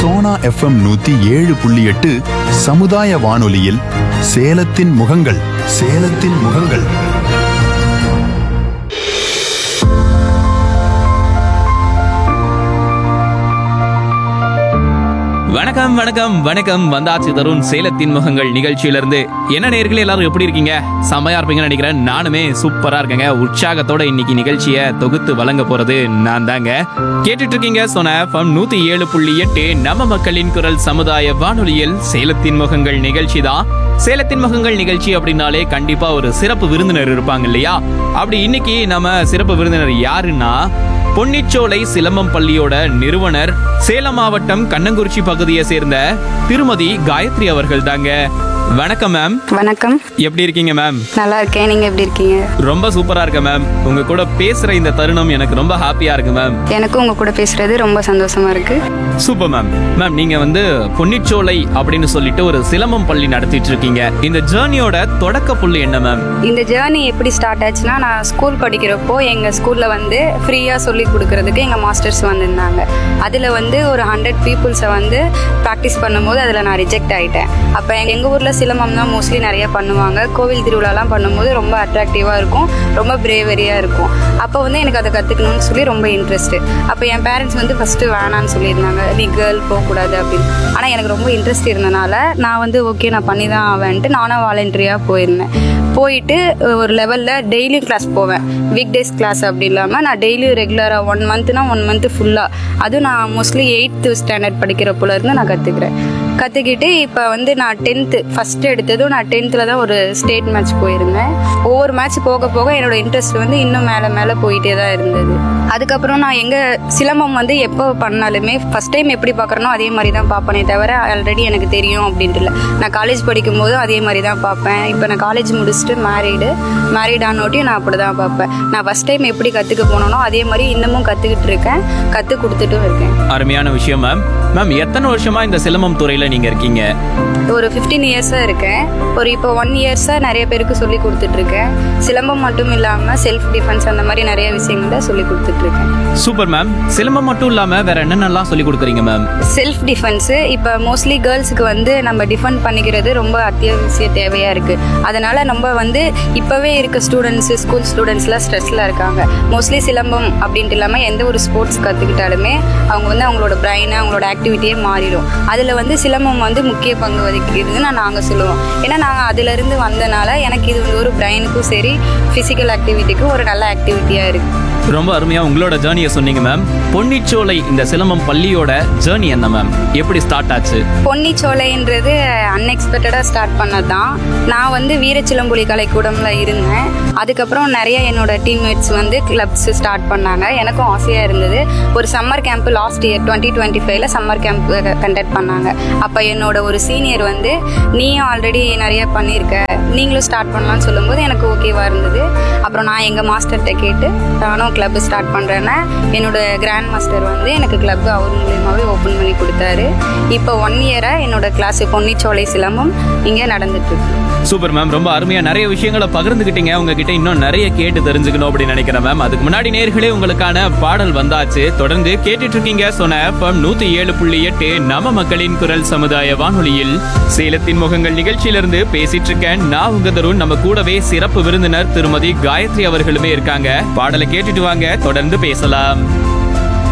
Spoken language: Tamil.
சோனா எஃப்எம் நூத்தி ஏழு புள்ளி எட்டு சமுதாய வானொலியில் சேலத்தின் முகங்கள் சேலத்தின் முகங்கள் வணக்கம் வணக்கம் வணக்கம் வந்தாச்சு தருண் சேலத்தின் முகங்கள் நிகழ்ச்சியிலிருந்து என்ன நேர்களே எல்லாரும் எப்படி இருக்கீங்க செம்மையா இருப்பீங்கன்னு நினைக்கிறேன் நானுமே சூப்பரா இருக்கேங்க உற்சாகத்தோட இன்னைக்கு நிகழ்ச்சியை தொகுத்து வழங்க போறது நான் தாங்க கேட்டுட்டு இருக்கீங்க சொன்ன எஃப்எம் நூத்தி ஏழு புள்ளி எட்டு நம்ம மக்களின் குரல் சமுதாய வானொலியில் சேலத்தின் முகங்கள் நிகழ்ச்சி தான் சேலத்தின் முகங்கள் நிகழ்ச்சி அப்படின்னாலே கண்டிப்பா ஒரு சிறப்பு விருந்தினர் இருப்பாங்க இல்லையா அப்படி இன்னைக்கு நம்ம சிறப்பு விருந்தினர் யாருன்னா பொன்னிச்சோலை சிலம்பம் பள்ளியோட நிறுவனர் சேலம் மாவட்டம் கண்ணங்குறிச்சி பகுதியை சேர்ந்த திருமதி காயத்ரி அவர்கள் தாங்க வணக்கம் மேம் வணக்கம் எப்படி இருக்கீங்க மேம் நல்லா இருக்கேன் நீங்க எப்படி இருக்கீங்க ரொம்ப சூப்பரா இருக்க மேம் உங்க கூட பேசுற இந்த தருணம் எனக்கு ரொம்ப ஹாப்பியா இருக்கு மேம் எனக்கும் உங்க கூட பேசுறது ரொம்ப சந்தோஷமா இருக்கு சூப்பர் மேம் மேம் நீங்க வந்து பொன்னிச்சோலை அப்படின்னு சொல்லிட்டு ஒரு சிலம்பம் பள்ளி நடத்திட்டு இருக்கீங்க இந்த ஜேர்னியோட தொடக்க புள்ளி என்ன மேம் இந்த ஜேர்னி எப்படி ஸ்டார்ட் ஆச்சுன்னா நான் ஸ்கூல் படிக்கிறப்போ எங்க ஸ்கூல்ல வந்து ஃப்ரீயா சொல்லி கொடுக்கறதுக்கு எங்க மாஸ்டர்ஸ் வந்திருந்தாங்க அதுல வந்து ஒரு ஹண்ட்ரட் பீப்புள்ஸை வந்து ப்ராக்டிஸ் பண்ணும்போது அதுல நான் ரிஜெக்ட் ஆயிட்டேன் அப்ப எங்க ஊர்ல சிலம்பம் தான் மோஸ்ட்லி நிறைய பண்ணுவாங்க கோவில் திருவிழாலாம் பண்ணும்போது ரொம்ப அட்ராக்டிவா இருக்கும் ரொம்ப பிரேவரியா இருக்கும் அப்போ வந்து எனக்கு அதை கத்துக்கணும்னு சொல்லி ரொம்ப இன்ட்ரெஸ்ட் அப்போ என் பேரண்ட்ஸ் வந்து ஃபர்ஸ்ட் வேணான்னு சொல்லியிருந்தாங்க நீ கேர்ள் போகக்கூடாது அப்படின்னு ஆனால் எனக்கு ரொம்ப இன்ட்ரெஸ்ட் இருந்தனால நான் வந்து ஓகே நான் பண்ணி தான் ஆவேன்ட்டு நானும் வாலண்டரியாக போயிருந்தேன் போயிட்டு ஒரு லெவலில் டெய்லியும் கிளாஸ் போவேன் வீக் டேஸ் கிளாஸ் அப்படி இல்லாமல் நான் டெய்லியும் ரெகுலராக ஒன் மந்த்னா ஒன் மந்த்து ஃபுல்லாக அதுவும் நான் மோஸ்ட்லி எயித்து ஸ்டாண்டர்ட் படிக்கிறப்போல இருந்து நான் கற்றுக்கிறேன் கற்றுக்கிட்டு இப்போ வந்து நான் டென்த்து ஃபஸ்ட்டு எடுத்ததும் நான் டென்த்தில் தான் ஒரு ஸ்டேட் மேட்ச் போயிருந்தேன் ஒவ்வொரு மேட்ச் போக போக என்னோட இன்ட்ரெஸ்ட் வந்து இன்னும் மேலே மேலே போயிட்டே தான் இருந்தது அதுக்கப்புறம் நான் எங்கே சிலம்பம் வந்து எப்போ பண்ணாலுமே ஃபஸ்ட் டைம் எப்படி பார்க்குறனோ அதே மாதிரி தான் பார்ப்பனே தவிர ஆல்ரெடி எனக்கு தெரியும் அப்படின்ட்டு இல்லை நான் காலேஜ் படிக்கும் போதும் அதே மாதிரி தான் பார்ப்பேன் இப்போ நான் காலேஜ் முடிச்சுட்டு மேரீடு மேரீட் ஆனோட்டியும் நான் அப்படி தான் பார்ப்பேன் நான் ஃபஸ்ட் டைம் எப்படி கற்றுக்க போனோனோ அதே மாதிரி இன்னமும் கற்றுக்கிட்டு இருக்கேன் கற்றுக் கொடுத்துட்டும் இருக்கேன் அருமையான விஷயம் மேம் மேம் எத்தனை வருஷமா இந்த சிலம்பம் துறையில நீங்க இருக்கீங்க ஒரு ஃபிஃப்டீன் இயர்ஸாக இருக்கேன் ஒரு இப்போ ஒன் இயர்ஸாக நிறைய பேருக்கு சொல்லி கொடுத்துட்ருக்கேன் சிலம்பம் மட்டும் இல்லாமல் செல்ஃப் டிஃபென்ஸ் அந்த மாதிரி நிறைய விஷயங்களை சொல்லி கொடுத்துட்ருக்கேன் சூப்பர் மேம் சிலம்பம் மட்டும் இல்லாம வேற என்னென்னலாம் சொல்லி கொடுக்குறீங்க மேம் செல்ஃப் டிஃபென்ஸு இப்போ மோஸ்ட்லி கேர்ள்ஸுக்கு வந்து நம்ம டிஃபெண்ட் பண்ணிக்கிறது ரொம்ப அத்தியாவசிய தேவையாக இருக்குது அதனால் நம்ம வந்து இப்போவே இருக்க ஸ்டூடெண்ட்ஸு ஸ்கூல் ஸ்டூடெண்ட்ஸ்லாம் ஸ்ட்ரெஸ்ஸில் இருக்காங்க மோஸ்ட்லி சிலம்பம் அப்படின்ட்டு இல்லாமல் எந்த ஒரு ஸ்போர்ட்ஸ் கற்றுக்கிட்டாலுமே அவங்க வந்து அவங்களோட பிரெயினை அவங்களோட ஆக்டிவிட்டியே மாறிடும் அதில் வந்து சிலம்பம் வந்து முக்கிய பங்கு வகிக்கிறதுன்னு நாங்கள் சொல்லுவோம் ஏன்னா நாங்கள் அதிலிருந்து வந்தனால எனக்கு இது வந்து ஒரு பிரெயினுக்கும் சரி ஃபிசிக்கல் ஆக்டிவிட்டிக்கும் ஒரு நல்ல ஆக்டிவிட்டியாக இருக்குது ரொம்ப அருமையா உங்களோட ஜேர்னியை சொன்னீங்க மேம் பொன்னிச்சோலை இந்த சிலம்பம் பள்ளியோட ஜேர்னி என்ன மேம் எப்படி ஸ்டார்ட் ஆச்சு பொன்னிச்சோலைன்றது அன்எக்ஸ்பெக்டடாக ஸ்டார்ட் பண்ணது தான் நான் வந்து வீரச்சிலம்புலி கலைக்கூடம்ல இருந்தேன் அதுக்கப்புறம் நிறைய என்னோட டீம்மேட்ஸ் வந்து கிளப்ஸ் ஸ்டார்ட் பண்ணாங்க எனக்கும் ஆசையாக இருந்தது ஒரு summer camp last year twenty twenty ஃபைவ்ல சம்மர் கேம்ப் கண்டக்ட் பண்ணாங்க அப்போ என்னோட ஒரு சீனியர் வந்து நீயும் ஆல்ரெடி நிறைய பண்ணியிருக்க நீங்களும் ஸ்டார்ட் பண்ணலாம்னு சொல்லும்போது எனக்கு ஓகேவா இருந்தது அப்புறம் நான் எங்கள் மாஸ்டர்கிட்ட கேட்டு நானும் கிளப் ஸ்டார்ட் பண்ணுறேன்னா என்னோட கிராண்ட் மாஸ்டர் வந்து எனக்கு கிளப் அவர் மூலியமாகவே ஓப்பன் பண்ணி கொடுத்தாரு இப்போ ஒன் இயராக என்னோட கிளாஸ் பொன்னிச்சோலை சிலம்பம் இங்கே நடந்துட்டு இருக்கு சூப்பர் மேம் ரொம்ப அருமையா நிறைய விஷயங்களை பகிர்ந்துக்கிட்டீங்க உங்ககிட்ட இன்னும் நிறைய கேட்டு தெரிஞ்சுக்கணும் அப்படின்னு நினைக்கிறேன் மேம் அதுக்கு முன்னாடி நேர்களே உங்களுக்கான பாடல் வந்தாச்சு தொடர்ந்து கேட்டுட்டு இருக்கீங்க சொன்ன எஃப்எம் நூத்தி ஏழு புள்ளி எட்டு நம்ம மக்களின் குரல் சமுதாய வானொலியில் சேலத்தின் முகங்கள் நிகழ்ச்சியிலிருந்து பேசிட்டு இருக்கேன் நான் உங்க தருண் நம்ம கூடவே சிறப்பு விருந்தினர் திருமதி காயத்ரி அவர்களுமே இருக்காங்க பாடலை கேட்டுட்டு வாங்க தொடர்ந்து பேசலாம்